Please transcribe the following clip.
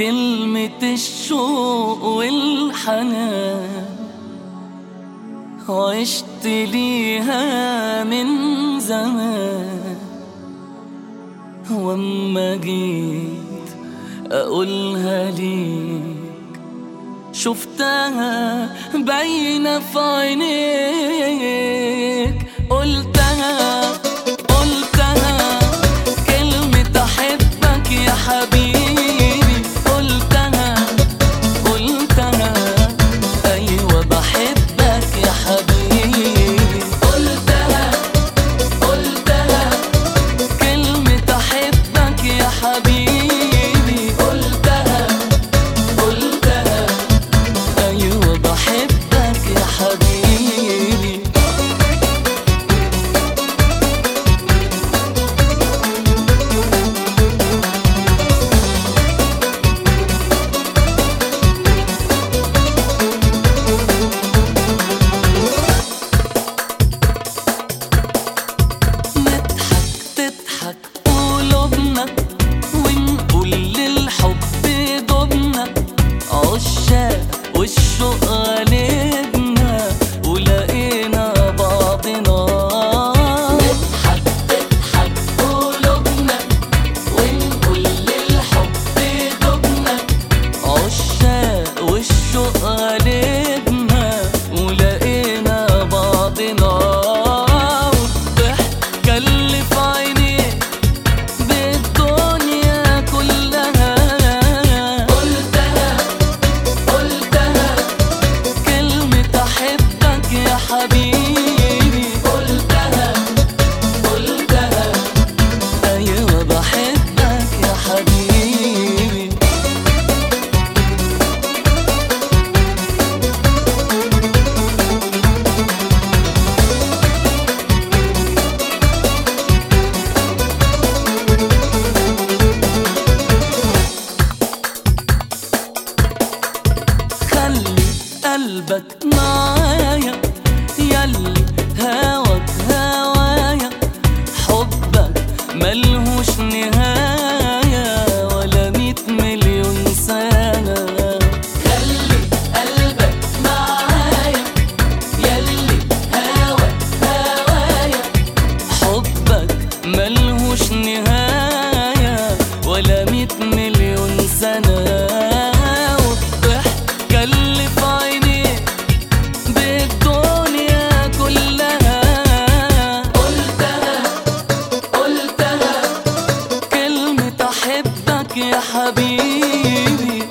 كلمة الشوق والحنان عشت ليها من زمان واما جيت اقولها ليك شفتها باينة في عينيك قلتها قلتها كلمة أحبك يا حبيبي قلتها قلتها أيوة بحبك يا حبيبي قلتها قلتها كلمة أحبك يا حبيبي قلتها قلتها أيوة بحبك يا حبيبي نضحك تضحك قلوبنا ونقول للحب دبنا عشاق والشوق غالبنا ولقينا بعضنا نضحك تضحك قلوبنا ونقول للحب دبنا عشاق والشوق غالبنا ولقينا بعضنا والضحكة اللي في عينيك بالدنيا كلها قلتها قلتها كلمة أحبك يا حبيبي قلتها قلتها أيوة بحبك يا حبيبي خلي قلبك معايا يلي هواك هوايا حبك ملهوش نهاية ولا ميت مليون سنة خلي قلبك معايا يلي هواك هوايا حبك ملهوش نهاية ولا ميت مليون سنة والضحكة اللي في عينيك بالدنيا كلها قلتها قلتها كلمة أحبك يا حبيبي